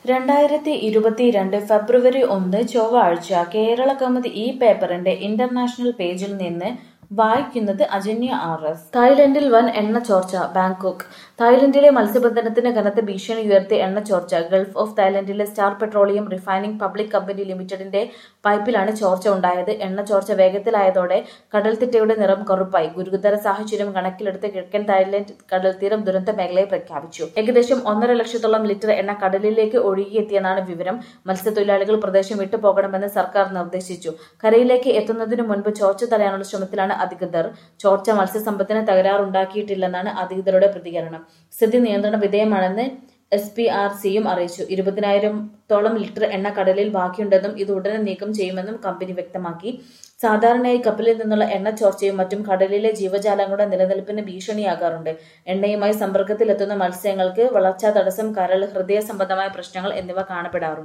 രണ്ടായിരത്തി ഇരുപത്തിരണ്ട് ഫെബ്രുവരി ഒന്ന് ചൊവ്വാഴ്ച കേരള കൗമുദി ഈ പേപ്പറിന്റെ ഇന്റർനാഷണൽ പേജിൽ നിന്ന് വായിക്കുന്നത് അജന്യ ആർ എസ് തായ്ലൻഡിൽ വൻ എണ്ണ ചോർച്ച ബാങ്കോക്ക് തായ്ലൻഡിലെ മത്സ്യബന്ധനത്തിന് കനത്ത ഭീഷണി ഉയർത്തിയ എണ്ണ ചോർച്ച ഗൾഫ് ഓഫ് തായ്ലൻഡിലെ star petroleum refining public company ലിമിറ്റഡിന്റെ പൈപ്പിലാണ് ചോർച്ച ഉണ്ടായത് എണ്ണ ചോർച്ച വേഗത്തിലായതോടെ കടൽത്തിട്ടയുടെ നിറം കറുപ്പായി ഗുരുതര സാഹചര്യം കണക്കിലെടുത്ത് കിഴക്കൻ തായ്ലൻഡ് കടൽത്തീരം ദുരന്ത മേഖലയെ പ്രഖ്യാപിച്ചു ഏകദേശം ഒന്നര ലക്ഷത്തോളം ലിറ്റർ എണ്ണ കടലിലേക്ക് ഒഴുകിയെത്തിയെന്നാണ് വിവരം മത്സ്യത്തൊഴിലാളികൾ പ്രദേശം വിട്ടു പോകണമെന്ന് സർക്കാർ നിർദ്ദേശിച്ചു കരയിലേക്ക് എത്തുന്നതിനു മുൻപ് ചോർച്ച തടയാനുള്ള ശ്രമത്തിലാണ് അധികൃതർ ചോർച്ച മത്സ്യസമ്പത്തിന് തകരാറുണ്ടാക്കിയിട്ടില്ലെന്നാണ് അധികൃതരുടെ പ്രതികരണം സ്ഥിതി നിയന്ത്രണ വിധേയമാണെന്ന് എസ് പി ആർ സിയും അറിയിച്ചു ഇരുപതിനായിരത്തോളം ലിറ്റർ എണ്ണ കടലിൽ ബാക്കിയുണ്ടെന്നും ഇത് ഉടനെ നീക്കം ചെയ്യുമെന്നും കമ്പനി വ്യക്തമാക്കി സാധാരണയായി കപ്പലിൽ നിന്നുള്ള എണ്ണ ചോർച്ചയും മറ്റും കടലിലെ ജീവജാലങ്ങളുടെ നിലനിൽപ്പിന് ഭീഷണിയാകാറുണ്ട് എണ്ണയുമായി സമ്പർക്കത്തിലെത്തുന്ന മത്സ്യങ്ങൾക്ക് വളർച്ചാ തടസ്സം കരൾ ഹൃദയ സംബന്ധമായ പ്രശ്നങ്ങൾ എന്നിവ കാണപ്പെടാറുണ്ട്